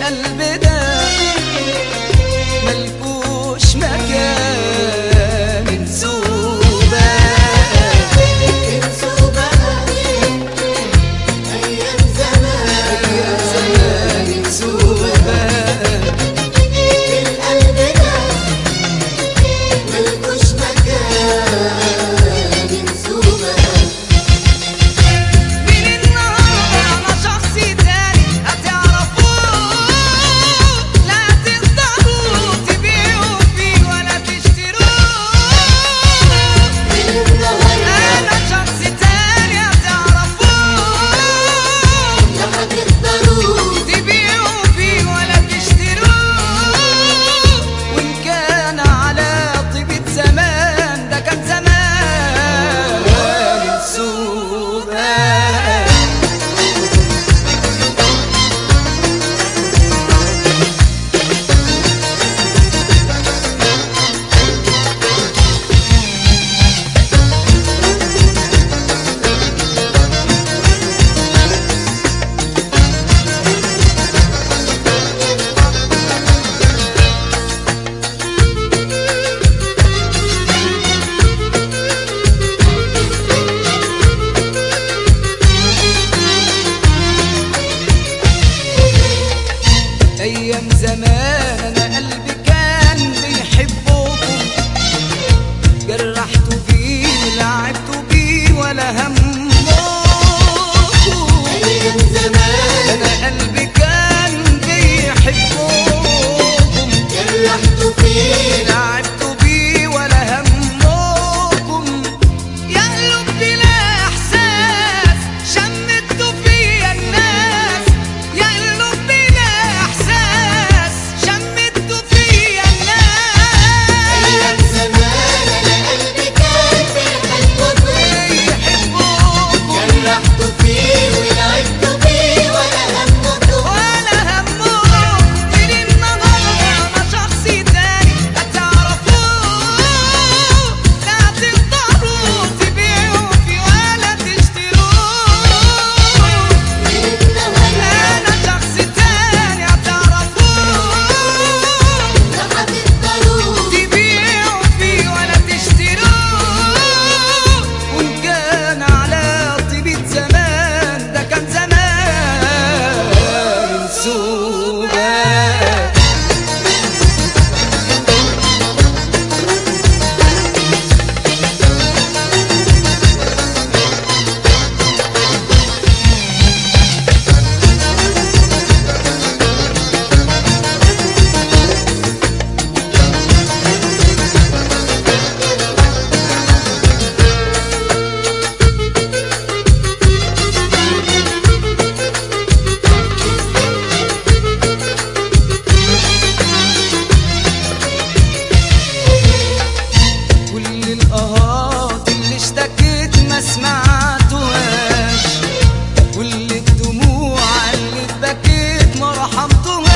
القلب ده ملكوش مكان انسوبة انسوا بقى أيام زمان زمان انسوبة القلب ده ملكوش مكان انسوا بقى من النهارده انا شخص تاني هتعرفوه لا تقدروا تبيعوا فيه ولا تشتروه انا شخص تاني هتعرفوه لا هتقدروا تبيعوا فيه ولا تشتروه وان كان على طيبة زمان ده كان زمان السوبان ايام زمان انا قلبي كان بيحبكم جرحته بيه لعبته بيه ولا همكم أيام زمان انا قلبي كان بيحبكم جرحت فيه لعبته بيه ولا همكم يا قلوب بلا احساس شمتوا فيا الناس يا قلوب بلا احساس شمتوا فيا الناس أيام زمان أنا قلبي كان بيحبك بيحبوكم جرحت فيه ولعبت بيه ولا همكم ولا همهم من النهارده انا شخص تاني هتعرفوه لا تقدروا تبيعوا فيه ولا تشتروه انا شخص تاني هتعرفوه لا هتقدروا تبيعوا فيه ولا تشتروه وان كان على طيبة زمان ده كان زمان سوبان كل القهات اللي اشتكيت ما سمعتوهاش كل الدموع اللي اتبكيت ما رحمتوهاش